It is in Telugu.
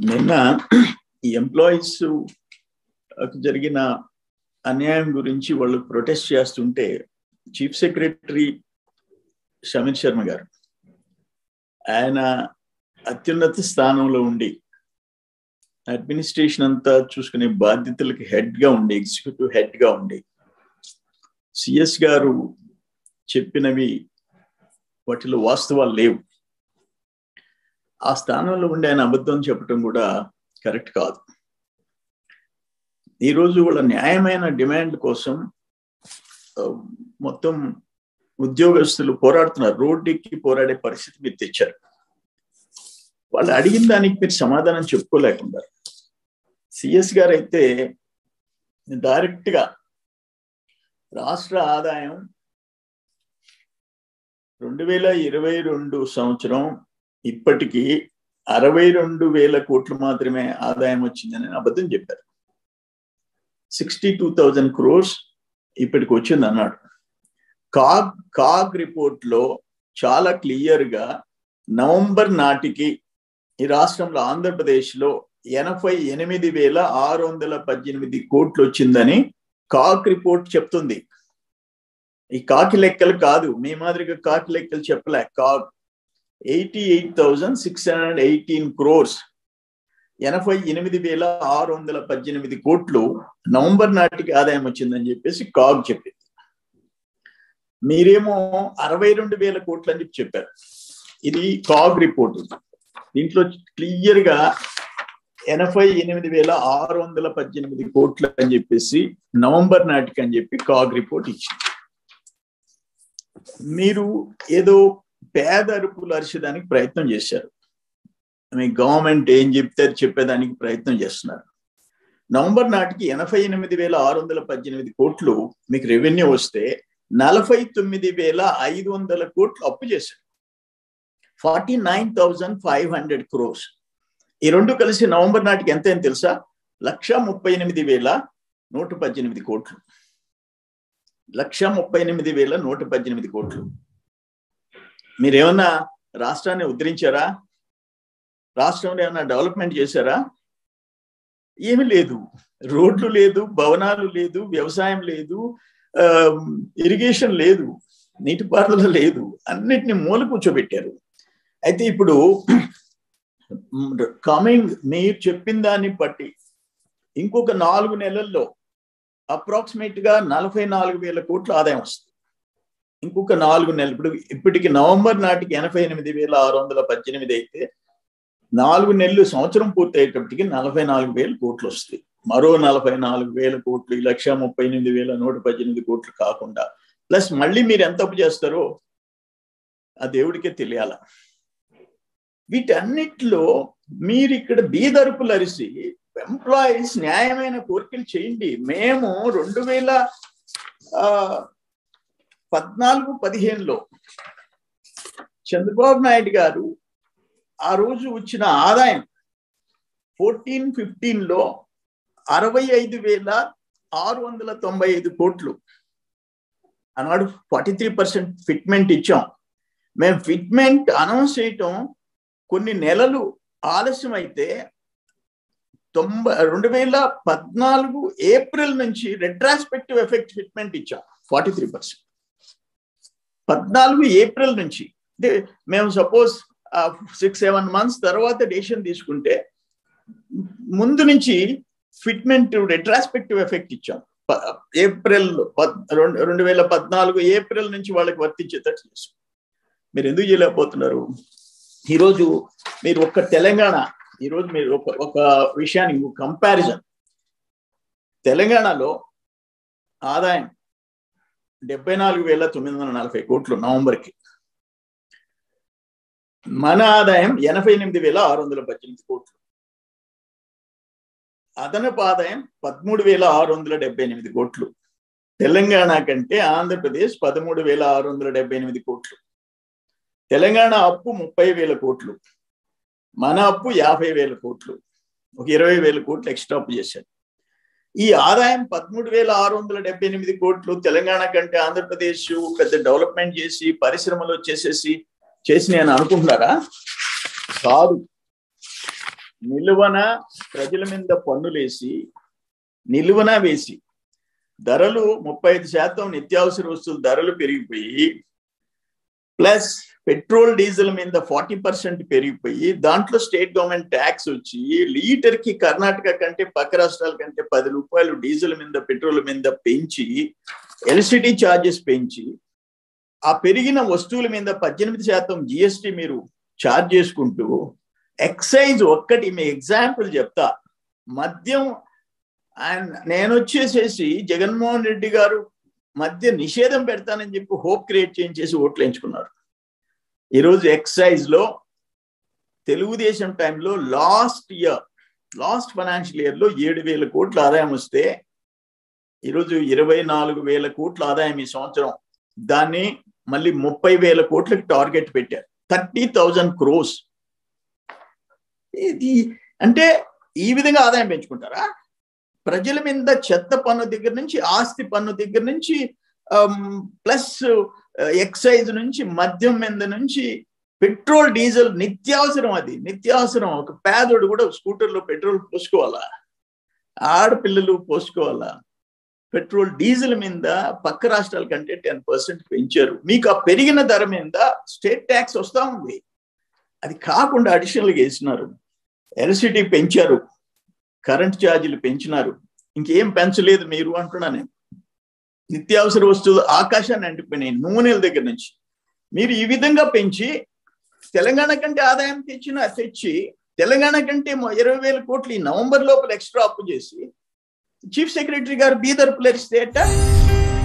నిన్న ఈ ఎంప్లాయీస్ జరిగిన అన్యాయం గురించి వాళ్ళు ప్రొటెస్ట్ చేస్తుంటే చీఫ్ సెక్రటరీ షమీర్ శర్మ గారు ఆయన అత్యున్నత స్థానంలో ఉండి అడ్మినిస్ట్రేషన్ అంతా చూసుకునే బాధ్యతలకి హెడ్ గా ఉండి ఎగ్జిక్యూటివ్ హెడ్ గా ఉండి సిఎస్ గారు చెప్పినవి వాటిలో వాస్తవాలు లేవు ఆ స్థానంలో ఉండి ఆయన అబద్ధం చెప్పడం కూడా కరెక్ట్ కాదు ఈరోజు వాళ్ళ న్యాయమైన డిమాండ్ కోసం మొత్తం ఉద్యోగస్తులు పోరాడుతున్నారు రోడ్డుకి పోరాడే పరిస్థితి మీరు తెచ్చారు వాళ్ళు అడిగిన దానికి మీరు సమాధానం చెప్పుకోలేకుండా సిఎస్ గారు అయితే డైరెక్ట్ గా రాష్ట్ర ఆదాయం రెండు వేల ఇరవై రెండు సంవత్సరం ఇప్పటికీ అరవై రెండు వేల కోట్లు మాత్రమే ఆదాయం వచ్చిందని అబద్ధం చెప్పారు సిక్స్టీ టూ థౌజండ్ క్రోర్స్ ఇప్పటికి వచ్చింది అన్నాడు కాగ్ కాగ్ రిపోర్ట్ లో చాలా క్లియర్ గా నవంబర్ నాటికి ఈ రాష్ట్రంలో ఆంధ్రప్రదేశ్ లో ఎనభై ఎనిమిది వేల ఆరు వందల పద్దెనిమిది కోట్లు వచ్చిందని కాక్ రిపోర్ట్ చెప్తుంది ఈ కాకి లెక్కలు కాదు మీ మాదిరిగా కాకి లెక్కలు చెప్పలే కాక్ eighty eight thousand six hundred eighteen crores ఎనభై ఎనిమిది వేల ఆరు వందల పద్దెనిమిది కోట్లు నవంబర్ నాటికి ఆదాయం వచ్చిందని చెప్పేసి కాగ్ చెప్పింది మీరేమో అరవై రెండు వేల కోట్లు అని చెప్పి చెప్పారు ఇది కాగ్ రిపోర్ట్ దీంట్లో క్లియర్ గా ఎనభై ఎనిమిది వేల ఆరు వందల పద్దెనిమిది కోట్లు అని చెప్పేసి నవంబర్ నాటికి అని చెప్పి కాగ్ రిపోర్ట్ ఇచ్చింది మీరు ఏదో పేద అరుపులు అరిచేదానికి ప్రయత్నం చేశారు మీ గవర్నమెంట్ ఏం చెప్తే చెప్పేదానికి ప్రయత్నం చేస్తున్నారు నవంబర్ నాటికి ఎనభై ఎనిమిది వేల ఆరు వందల పద్దెనిమిది కోట్లు మీకు రెవెన్యూ వస్తే నలభై తొమ్మిది వేల ఐదు వందల కోట్లు అప్పు చేశారు forty nine thousand five hundred crores ఈ రెండు కలిసి నవంబర్ నాటికి ఎంత అని తెలుసా లక్ష ముప్పై ఎనిమిది వేల నూట పద్దెనిమిది కోట్లు లక్ష ముప్పై ఎనిమిది వేల నూట పద్దెనిమిది కోట్లు మీరేమన్నా రాష్ట్రాన్ని ఉద్ధరించారా రాష్ట్రంలో ఏమన్నా డెవలప్మెంట్ చేశారా ఏమి లేదు రోడ్లు లేదు భవనాలు లేదు వ్యవసాయం లేదు ఇరిగేషన్ లేదు నీటిపారుదల లేదు అన్నిటిని మూల కూర్చోబెట్టారు అయితే ఇప్పుడు కమింగ్ మీరు చెప్పిన దాన్ని బట్టి ఇంకొక నాలుగు నెలల్లో అప్రాక్సిమేట్ గా నలభై నాలుగు వేల కోట్ల ఆదాయం వస్తుంది ఇంకొక నాలుగు నెలలు ఇప్పుడు ఇప్పటికి నవంబర్ నాటికి ఎనభై ఎనిమిది వేల ఆరు వందల పద్దెనిమిది అయితే నాలుగు నెలలు సంవత్సరం పూర్తి అయ్యేటప్పటికి నలభై నాలుగు వేల కోట్లు వస్తాయి మరో నలభై నాలుగు వేల కోట్లు ఈ లక్ష ముప్పై ఎనిమిది వేల నూట పద్దెనిమిది కోట్లు కాకుండా ప్లస్ మళ్ళీ మీరు ఎంత అప్పు చేస్తారో ఆ దేవుడికే తెలియాల వీటన్నిటిలో మీరు ఇక్కడ బీదరుపులు అరిసి ఎంప్లాయీస్ న్యాయమైన కోరికలు చేయండి మేము రెండు వేల పద్నాలుగు పదిహేనులో చంద్రబాబు నాయుడు గారు ఆ రోజు వచ్చిన ఆదాయం ఫోర్టీన్ ఫిఫ్టీన్ లో అరవై ఐదు వేల ఆరు వందల తొంభై ఐదు కోట్లు అన్నాడు ఫార్టీ త్రీ పర్సెంట్ ఫిట్మెంట్ ఇచ్చాం మేము ఫిట్మెంట్ అనౌన్స్ చేయటం కొన్ని నెలలు ఆలస్యం అయితే తొంభై రెండు వేల పద్నాలుగు ఏప్రిల్ నుంచి రెట్రాస్పెక్టివ్ ఎఫెక్ట్ ఫిట్మెంట్ ఇచ్చాం ఫార్టీ త్రీ పర్సెంట్ పద్నాలుగు ఏప్రిల్ నుంచి అంటే మేము సపోజ్ సిక్స్ సెవెన్ మంత్స్ తర్వాత డెసిషన్ తీసుకుంటే ముందు నుంచి ఫిట్మెంట్ రెట్రాస్పెక్టివ్ ఎఫెక్ట్ ఇచ్చాం ఏప్రిల్ రెండు వేల పద్నాలుగు ఏప్రిల్ నుంచి వాళ్ళకి వర్తించేటట్టు చేసాం మీరు ఎందుకు చేయలేకపోతున్నారు ఈరోజు మీరు ఒక్క తెలంగాణ ఈరోజు మీరు ఒక ఒక విషయాన్ని కంపారిజన్ తెలంగాణలో ఆదాయం డెబ్బై నాలుగు వేల తొమ్మిది వందల నలభై కోట్లు నవంబర్కి మన ఆదాయం ఎనభై ఎనిమిది వేల ఆరు వందల పద్దెనిమిది కోట్లు అదనపు ఆదాయం పదమూడు వేల ఆరు వందల డెబ్బై ఎనిమిది కోట్లు తెలంగాణ కంటే ఆంధ్రప్రదేశ్ పదమూడు వేల ఆరు వందల డెబ్బై ఎనిమిది కోట్లు తెలంగాణ అప్పు ముప్పై వేల కోట్లు మన అప్పు యాభై వేల కోట్లు ఒక ఇరవై వేల కోట్లు ఎక్స్ట్రా అప్పు చేశారు ఈ ఆదాయం పదమూడు వేల ఆరు వందల డెబ్బై ఎనిమిది కోట్లు తెలంగాణ కంటే ఆంధ్రప్రదేశ్ పెద్ద డెవలప్మెంట్ చేసి పరిశ్రమలు వచ్చేసేసి చేసి నేను అనుకుంటున్నారా కాదు నిలువన ప్రజల మీద పన్నులేసి నిలువన వేసి ధరలు ముప్పై ఐదు శాతం నిత్యావసర వస్తువుల ధరలు పెరిగిపోయి ప్లస్ పెట్రోల్ డీజిల్ మీద ఫార్టీ పర్సెంట్ పెరిగిపోయి దాంట్లో స్టేట్ గవర్నమెంట్ ట్యాక్స్ వచ్చి లీటర్ కి కర్ణాటక కంటే పక్క రాష్ట్రాల కంటే పది రూపాయలు డీజిల్ మీద పెట్రోల్ మీద పెంచి ఎల్సిటీ ఛార్జెస్ పెంచి ఆ పెరిగిన వస్తువుల మీద పద్దెనిమిది శాతం జిఎస్టి మీరు ఛార్జ్ చేసుకుంటూ ఎక్సైజ్ ఒక్కటి మీ ఎగ్జాంపుల్ చెప్తా మద్యం అండ్ నేను వచ్చేసేసి జగన్మోహన్ రెడ్డి గారు మధ్య నిషేధం పెడతానని చెప్పి హోప్ క్రియేట్ చేయించేసి ఓట్లు ఎంచుకున్నారు ఈరోజు ఎక్సైజ్ లో తెలుగుదేశం టైంలో last year last financial year లో ఏడు వేల కోట్ల ఆదాయం వస్తే ఈరోజు ఇరవై నాలుగు వేల కోట్ల ఆదాయం ఈ సంవత్సరం దాన్ని మళ్ళీ ముప్పై వేల కోట్లకి టార్గెట్ పెట్టారు థర్టీ థౌజండ్ క్రోస్ ఇది అంటే ఈ విధంగా ఆదాయం పెంచుకుంటారా ప్రజల మీద చెత్త పన్ను దగ్గర నుంచి ఆస్తి పన్ను దగ్గర నుంచి ప్లస్ ఎక్సైజ్ నుంచి మద్యం మీద నుంచి పెట్రోల్ డీజిల్ నిత్యావసరం అది నిత్యావసరం ఒక పేదోడు కూడా స్కూటర్లో పెట్రోల్ పోసుకోవాలా ఆడపిల్లలు పోసుకోవాలా పెట్రోల్ డీజిల్ మీద పక్క రాష్ట్రాల కంటే టెన్ పర్సెంట్ పెంచారు మీకు ఆ పెరిగిన ధర మీద స్టేట్ ట్యాక్స్ వస్తూ ఉంది అది కాకుండా అడిషనల్గా వేసినారు ఎలక్ట్రిసిటీ పెంచారు కరెంట్ ఛార్జీలు పెంచినారు ఇంకేం పెంచలేదు మీరు అంటున్నా నేను నిత్యావసర వస్తువులు ఆకాశాన్ని అంటిపోయినాయి నూనెల దగ్గర నుంచి మీరు ఈ విధంగా పెంచి తెలంగాణ కంటే ఆదాయం తెచ్చిన తెచ్చి తెలంగాణ కంటే ఇరవై వేల కోట్లు ఈ నవంబర్ లోపల ఎక్స్ట్రా అప్పు చేసి చీఫ్ సెక్రటరీ గారు బీదర్ ప్లేస్ స్టేట్